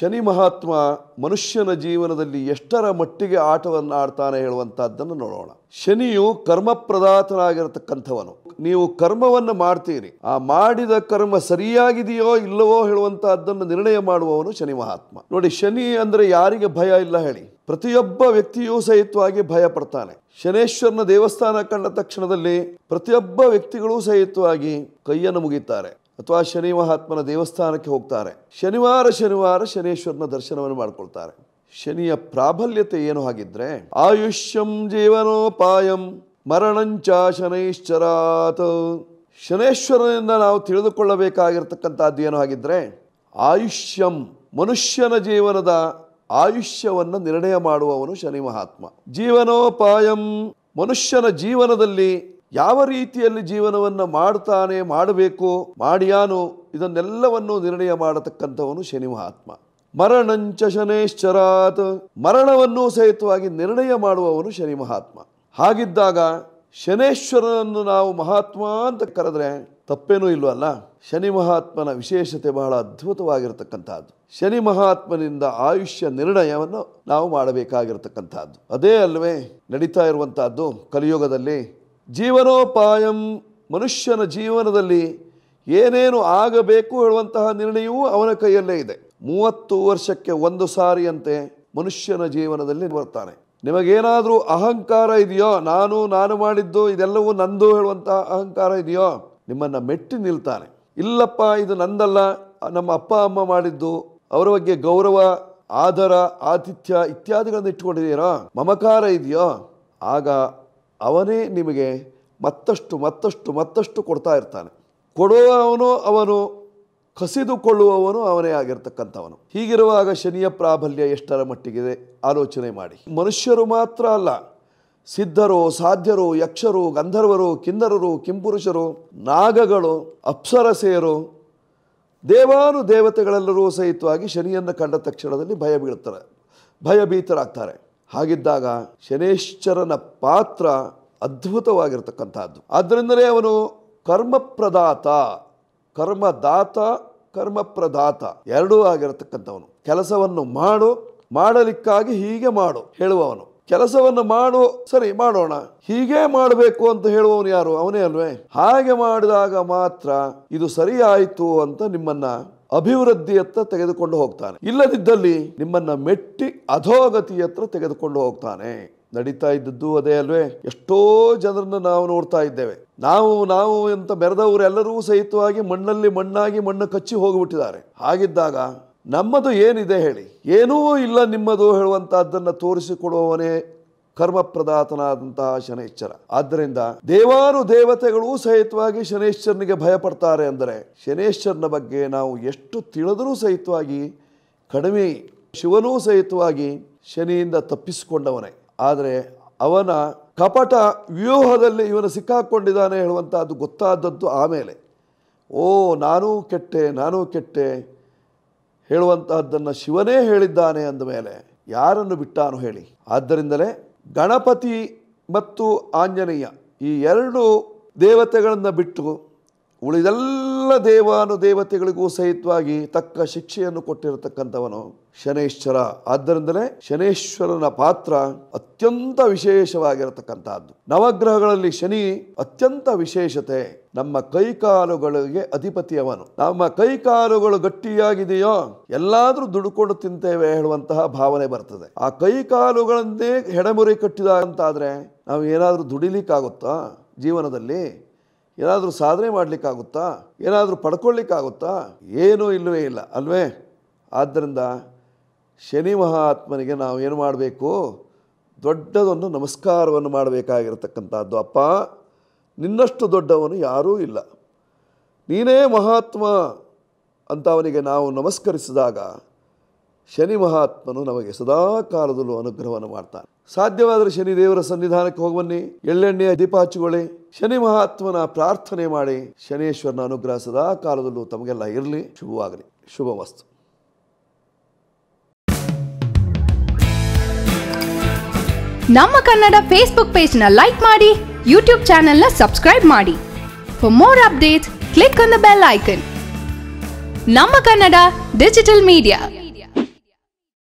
ಶನಿ ಮಹಾತ್ಮ ಮನುಷ್ಯನ ಜೀವನದಲ್ಲಿ ಎಷ್ಟರ ಮಟ್ಟಿಗೆ ಆಟವನ್ನು ಆಡ್ತಾನೆ ಹೇಳುವಂತಹದ್ದನ್ನು ನೋಡೋಣ ಶನಿಯು ಕರ್ಮಪ್ರದಾತನಾಗಿರತಕ್ಕಂಥವನು ನೀವು ಕರ್ಮವನ್ನು ಮಾಡ್ತೀರಿ ಆ ಮಾಡಿದ ಕರ್ಮ ಸರಿಯಾಗಿದೆಯೋ ಇಲ್ಲವೋ ಹೇಳುವಂತಹದ್ದನ್ನು ನಿರ್ಣಯ ಮಾಡುವವನು ಶನಿ ಮಹಾತ್ಮ ನೋಡಿ ಶನಿ ಅಂದ್ರೆ ಯಾರಿಗೆ ಭಯ ಇಲ್ಲ ಹೇಳಿ ಪ್ರತಿಯೊಬ್ಬ ವ್ಯಕ್ತಿಯೂ ಸಹಿತವಾಗಿ ಭಯ ಪಡ್ತಾನೆ ಶನೇಶ್ವರನ ದೇವಸ್ಥಾನ ಕಂಡ ತಕ್ಷಣದಲ್ಲಿ ಪ್ರತಿಯೊಬ್ಬ ವ್ಯಕ್ತಿಗಳೂ ಸಹಿತವಾಗಿ ಕೈಯನ್ನು ಮುಗಿತಾರೆ ಅಥವಾ ಶನಿ ಮಹಾತ್ಮನ ದೇವಸ್ಥಾನಕ್ಕೆ ಹೋಗ್ತಾರೆ ಶನಿವಾರ ಶನಿವಾರ ಶನೇಶ್ವರನ ದರ್ಶನವನ್ನು ಮಾಡ್ಕೊಳ್ತಾರೆ ಶನಿಯ ಪ್ರಾಬಲ್ಯತೆ ಏನು ಹಾಗಿದ್ರೆ ಆಯುಷ್ಯಂ ಜೀವನೋಪಾಯಂ ಮರಣಂಚ ಶನೈಶ್ಚರಾತ್ ಶನೇಶ್ವರನಿಂದ ನಾವು ತಿಳಿದುಕೊಳ್ಳಬೇಕಾಗಿರ್ತಕ್ಕಂಥದ್ದು ಏನು ಹಾಗಿದ್ರೆ ಆಯುಷ್ಯಂ ಮನುಷ್ಯನ ಜೀವನದ ಆಯುಷ್ಯವನ್ನು ನಿರ್ಣಯ ಮಾಡುವವನು ಶನಿ ಮಹಾತ್ಮ ಜೀವನೋಪಾಯಂ ಮನುಷ್ಯನ ಜೀವನದಲ್ಲಿ ಯಾವ ರೀತಿಯಲ್ಲಿ ಜೀವನವನ್ನು ಮಾಡ್ತಾನೆ ಮಾಡಬೇಕು ಮಾಡಿಯಾನು ಇದನ್ನೆಲ್ಲವನ್ನು ನಿರ್ಣಯ ಮಾಡತಕ್ಕಂಥವನು ಶನಿ ಮಹಾತ್ಮ ಮರಣಂಚ ಶನೇಶ್ಚರಾತ್ ಮರಣವನ್ನು ಸಹಿತವಾಗಿ ನಿರ್ಣಯ ಮಾಡುವವನು ಶನಿ ಮಹಾತ್ಮ ಹಾಗಿದ್ದಾಗ ಶನೇಶ್ವರನನ್ನು ನಾವು ಮಹಾತ್ಮ ಅಂತ ಕರೆದ್ರೆ ತಪ್ಪೇನೂ ಇಲ್ವಲ್ಲ ಶನಿ ಮಹಾತ್ಮನ ವಿಶೇಷತೆ ಬಹಳ ಅದ್ಭುತವಾಗಿರತಕ್ಕಂಥದ್ದು ಶನಿ ಮಹಾತ್ಮನಿಂದ ಆಯುಷ್ಯ ನಿರ್ಣಯವನ್ನು ನಾವು ಮಾಡಬೇಕಾಗಿರತಕ್ಕಂಥದ್ದು ಅದೇ ಅಲ್ವೇ ನಡೀತಾ ಇರುವಂತಹದ್ದು ಕಲಿಯುಗದಲ್ಲಿ ಜೀವನೋಪಾಯಂ ಮನುಷ್ಯನ ಜೀವನದಲ್ಲಿ ಏನೇನು ಆಗಬೇಕು ಹೇಳುವಂತಹ ನಿರ್ಣಯವೂ ಅವನ ಕೈಯಲ್ಲೇ ಇದೆ ಮೂವತ್ತು ವರ್ಷಕ್ಕೆ ಒಂದು ಸಾರಿಯಂತೆ ಮನುಷ್ಯನ ಜೀವನದಲ್ಲಿ ಬರ್ತಾನೆ ನಿಮಗೇನಾದರೂ ಅಹಂಕಾರ ಇದೆಯೋ ನಾನು ನಾನು ಮಾಡಿದ್ದು ಇದೆಲ್ಲವೂ ನಂದು ಹೇಳುವಂತಹ ಅಹಂಕಾರ ಇದೆಯೋ ನಿಮ್ಮನ್ನು ಮೆಟ್ಟಿ ನಿಲ್ತಾನೆ ಇಲ್ಲಪ್ಪ ಇದು ನಂದಲ್ಲ ನಮ್ಮ ಅಪ್ಪ ಅಮ್ಮ ಮಾಡಿದ್ದು ಅವರ ಬಗ್ಗೆ ಗೌರವ ಆದರ ಆತಿಥ್ಯ ಇತ್ಯಾದಿಗಳನ್ನು ಇಟ್ಕೊಂಡಿದ್ದೀರಾ ಮಮಕಾರ ಇದೆಯೋ ಆಗ ಅವನೇ ನಿಮಗೆ ಮತ್ತಷ್ಟು ಮತ್ತಷ್ಟು ಮತ್ತಷ್ಟು ಕೊಡ್ತಾ ಇರ್ತಾನೆ ಕೊಡುವವನು ಅವನು ಕಸಿದುಕೊಳ್ಳುವವನು ಅವನೇ ಆಗಿರ್ತಕ್ಕಂಥವನು ಹೀಗಿರುವಾಗ ಶನಿಯ ಪ್ರಾಬಲ್ಯ ಎಷ್ಟರ ಮಟ್ಟಿಗಿದೆ ಆಲೋಚನೆ ಮಾಡಿ ಮನುಷ್ಯರು ಮಾತ್ರ ಅಲ್ಲ ಸಿದ್ಧರು ಸಾಧ್ಯರು ಯಕ್ಷರು ಗಂಧರ್ವರು ಕಿನ್ನರರು ಕಿಂಪುರುಷರು ನಾಗಗಳು ಅಪ್ಸರಸೆಯರು ದೇವಾನು ದೇವತೆಗಳೆಲ್ಲರೂ ಸಹಿತವಾಗಿ ಶನಿಯನ್ನು ಕಂಡ ತಕ್ಷಣದಲ್ಲಿ ಭಯ ಬೀಳ್ತಾರೆ ಭಯಭೀತರಾಗ್ತಾರೆ ಹಾಗಿದ್ದಾಗ ಶನೇಶ್ವರನ ಪಾತ್ರ ಅದ್ಭುತವಾಗಿರ್ತಕ್ಕಂಥದ್ದು ಆದ್ದರಿಂದಲೇ ಅವನು ಕರ್ಮಪ್ರದಾತ ಕರ್ಮದಾತ ಕರ್ಮಪ್ರದಾತ ಎರಡೂ ಆಗಿರತಕ್ಕಂಥವನು ಕೆಲಸವನ್ನು ಮಾಡು ಮಾಡಲಿಕ್ಕಾಗಿ ಹೀಗೆ ಮಾಡು ಹೇಳುವವನು ಕೆಲಸವನ್ನು ಮಾಡು ಸರಿ ಮಾಡೋಣ ಹೀಗೆ ಮಾಡಬೇಕು ಅಂತ ಹೇಳುವವನು ಯಾರು ಅವನೇ ಅಲ್ವೇ ಹಾಗೆ ಮಾಡಿದಾಗ ಮಾತ್ರ ಇದು ಸರಿಯಾಯಿತು ಅಂತ ನಿಮ್ಮನ್ನ ಅಭಿವೃದ್ಧಿಯತ್ತ ತೆಗೆದುಕೊಂಡು ಹೋಗ್ತಾನೆ ಇಲ್ಲದಿದ್ದಲ್ಲಿ ನಿಮ್ಮನ್ನ ಮೆಟ್ಟಿ ಅಧೋಗತಿಯತ್ರ ತೆಗೆದುಕೊಂಡು ಹೋಗ್ತಾನೆ ನಡೀತಾ ಇದ್ದದ್ದು ಅದೇ ಅಲ್ವೇ ಎಷ್ಟೋ ಜನರನ್ನ ನಾವು ನೋಡ್ತಾ ಇದ್ದೇವೆ ನಾವು ನಾವು ಅಂತ ಮೆರೆದವರೆಲ್ಲರೂ ಸಹಿತವಾಗಿ ಮಣ್ಣಲ್ಲಿ ಮಣ್ಣಾಗಿ ಮಣ್ಣು ಕಚ್ಚಿ ಹೋಗಿಬಿಟ್ಟಿದ್ದಾರೆ ಹಾಗಿದ್ದಾಗ ನಮ್ಮದು ಏನಿದೆ ಹೇಳಿ ಏನೂ ಇಲ್ಲ ನಿಮ್ಮದು ಹೇಳುವಂತಹದ್ದನ್ನು ತೋರಿಸಿಕೊಡುವವನೇ ಕರ್ಮಪ್ರದಾತನಾದಂತಹ ಶನೇಶ್ವರ ಆದ್ದರಿಂದ ದೇವಾನು ದೇವತೆಗಳೂ ಸಹಿತವಾಗಿ ಶನೇಶ್ವರನಿಗೆ ಭಯಪಡ್ತಾರೆ ಅಂದರೆ ಶನೇಶ್ವರನ ಬಗ್ಗೆ ನಾವು ಎಷ್ಟು ತಿಳಿದರೂ ಸಹಿತವಾಗಿ ಕಡಿಮೆ ಶಿವನೂ ಸಹಿತವಾಗಿ ಶನಿಯಿಂದ ತಪ್ಪಿಸಿಕೊಂಡವನೇ ಆದರೆ ಅವನ ಕಪಟ ವ್ಯೂಹದಲ್ಲಿ ಇವನು ಸಿಕ್ಕಾಕೊಂಡಿದ್ದಾನೆ ಹೇಳುವಂತಹದ್ದು ಗೊತ್ತಾದದ್ದು ಆಮೇಲೆ ಓ ನಾನೂ ಕೆಟ್ಟೆ ನಾನೂ ಕೆಟ್ಟೆ ಹೇಳುವಂತಹದ್ದನ್ನು ಶಿವನೇ ಹೇಳಿದ್ದಾನೆ ಅಂದ ಮೇಲೆ ಯಾರನ್ನು ಬಿಟ್ಟಾನು ಹೇಳಿ ಆದ್ದರಿಂದಲೇ ಗಣಪತಿ ಮತ್ತು ಆಂಜನೇಯ ಈ ಎರಡು ದೇವತೆಗಳನ್ನು ಬಿಟ್ಟು ಉಳಿದೆಲ್ಲ ದೇವಾನು ದೇವತೆಗಳಿಗೂ ಸಹಿತವಾಗಿ ತಕ್ಕ ಶಿಕ್ಷೆಯನ್ನು ಕೊಟ್ಟಿರತಕ್ಕಂಥವನು ಶನೇಶ್ವರ ಆದ್ದರಿಂದಲೇ ಶನೇಶ್ವರನ ಪಾತ್ರ ಅತ್ಯಂತ ವಿಶೇಷವಾಗಿರತಕ್ಕಂತಹದ್ದು ನವಗ್ರಹಗಳಲ್ಲಿ ಶನಿ ಅತ್ಯಂತ ವಿಶೇಷತೆ ನಮ್ಮ ಕೈಕಾಲುಗಳಿಗೆ ಅಧಿಪತಿಯವನು ನಮ್ಮ ಕೈಕಾಲುಗಳು ಗಟ್ಟಿಯಾಗಿದೆಯೋ ಎಲ್ಲಾದ್ರೂ ದುಡ್ಕೊಂಡು ತಿಂತೇವೆ ಹೇಳುವಂತಹ ಭಾವನೆ ಬರ್ತದೆ ಆ ಕೈಕಾಲುಗಳನ್ನೇ ಹೆಡಮುರಿ ಕಟ್ಟಿದಂತಾದ್ರೆ ನಾವು ಏನಾದರೂ ದುಡಿಲಿಕ್ಕಾಗುತ್ತಾ ಜೀವನದಲ್ಲಿ ಏನಾದರೂ ಸಾಧನೆ ಮಾಡಲಿಕ್ಕಾಗುತ್ತಾ ಏನಾದರೂ ಪಡ್ಕೊಳ್ಳಿಕ್ಕಾಗುತ್ತಾ ಏನೂ ಇಲ್ಲವೇ ಇಲ್ಲ ಅಲ್ವೇ ಆದ್ದರಿಂದ ಶನಿ ಮಹಾತ್ಮನಿಗೆ ನಾವು ಏನು ಮಾಡಬೇಕು ದೊಡ್ಡದೊಂದು ನಮಸ್ಕಾರವನ್ನು ಮಾಡಬೇಕಾಗಿರತಕ್ಕಂಥದ್ದು ಅಪ್ಪ ನಿನ್ನಷ್ಟು ದೊಡ್ಡವನು ಯಾರೂ ಇಲ್ಲ ನೀನೇ ಮಹಾತ್ಮ ಅಂತ ಅವನಿಗೆ ನಾವು ನಮಸ್ಕರಿಸಿದಾಗ ಶನಿ ಮಹಾತ್ಮನು ನಮಗೆ ಸದಾ ಕಾಲದಲ್ಲೂ ಅನುಗ್ರಹವನ್ನು ಮಾಡ್ತಾನೆ ಸಾಧ್ಯವಾದರೆ ಶನಿ ದೇವರ ಸನ್ನಿಧಾನಕ್ಕೆ ಹೋಗುವನ್ನಿ ಎಳ್ಳೆಣ್ಣೆಯ ದೀಪ ಹಚ್ಚಿಕೊಳ್ಳಿ ಶನಿ ಮಹಾತ್ಮನ ಪ್ರಾರ್ಥನೆ ಮಾಡಿ ಶನೇಶ್ವರನ ಅನುಗ್ರಹ ಸದಾ ಕಾಲದಲ್ಲೂ ತಮಗೆಲ್ಲ ಇರಲಿ ಶುಭವಾಗಲಿ ಶುಭಮಸ್ತು ನಮ್ಮ ಕನ್ನಡ ಫೇಸ್ಬುಕ್ ಪೇಜ್ನ ಲೈಕ್ ಮಾಡಿ ಯೂಟ್ಯೂಬ್ ಚಾನೆಲ್ನ ಸಬ್ಸ್ಕ್ರೈಬ್ ಮಾಡಿ for more updates click on the bell icon ನಮ್ಮ ಕನ್ನಡ ಡಿಜಿಟಲ್ ಮೀಡಿಯಾ